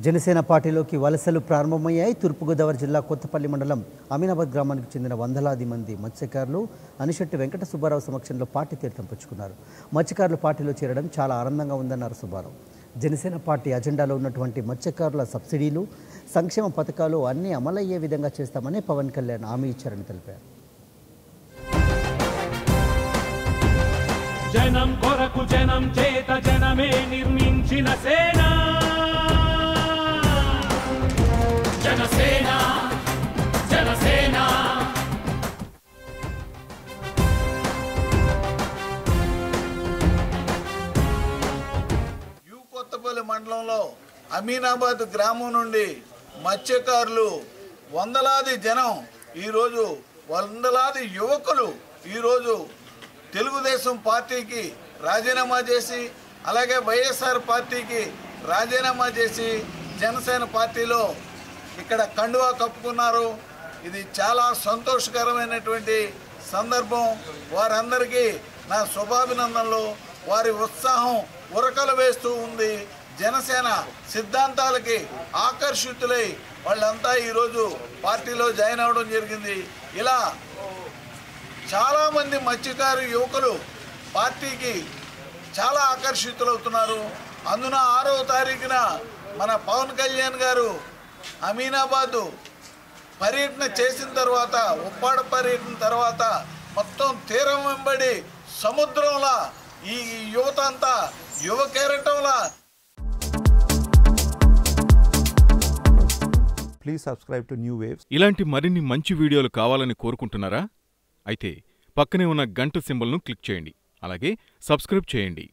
జనసేన పార్టీలోకి వలసలు ప్రారంభమయ్యాయి తూర్పుగోదావరి జిల్లా కొత్తపల్లి మండలం అమీనాబాద్ గ్రామానికి చెందిన వందలాది మంది మత్స్యకారులు అనిశెట్టి వెంకట సుబ్బారావు సమక్షంలో పార్టీ తీర్థం పుచ్చుకున్నారు మత్స్యకారులు పార్టీలో చేరడం చాలా ఆనందంగా ఉందన్నారు సుబ్బారావు జనసేన పార్టీ అజెండాలో ఉన్నటువంటి మత్స్యకారుల సబ్సిడీలు సంక్షేమ పథకాలు అన్నీ అమలయ్యే విధంగా చేస్తామని పవన్ కళ్యాణ్ హామీ ఇచ్చారని తెలిపారు జనం కొరకు జనం చేత జనమే నిర్మించిన సేన జనసేన జనసేన యు కొత్తపల్లి మండలంలో అమీనాబాద్ గ్రామం నుండి మత్స్యకారులు వందలాది జనం ఈరోజు వందలాది యువకులు ఈరోజు తెలుగుదేశం పార్టీకి రాజీనామా చేసి అలాగే వైఎస్ఆర్ పార్టీకి రాజీనామా చేసి జనసేన పార్టీలో ఇక్కడ కండువా కప్పుకున్నారు ఇది చాలా సంతోషకరమైనటువంటి సందర్భం వారందరికీ నా శుభాభినందనలు వారి ఉత్సాహం ఉరకలు వేస్తూ ఉంది జనసేన సిద్ధాంతాలకి ఆకర్షితులై వాళ్ళంతా ఈరోజు పార్టీలో జాయిన్ అవ్వడం జరిగింది ఇలా చాలామంది మత్స్యకారు యువకులు పార్టీకి చాలా ఆకర్షితులవుతున్నారు అందున ఆరవ తారీఖున మన పవన్ కళ్యాణ్ గారు అమీనాబాదు పర్యటన చేసిన తర్వాత ఉప్పాడ పర్యటన తర్వాత మొత్తం తీరం వెంబడి సముద్రంలా ఈ యువత అంతా యువ కెరటంలా Please subscribe to New Waves. ఇలాంటి మరిన్ని మంచి వీడియోలు కావాలని కోరుకుంటున్నారా అయితే పక్కనే ఉన్న గంట సింబల్ను క్లిక్ చేయండి అలాగే సబ్స్క్రైబ్ చేయండి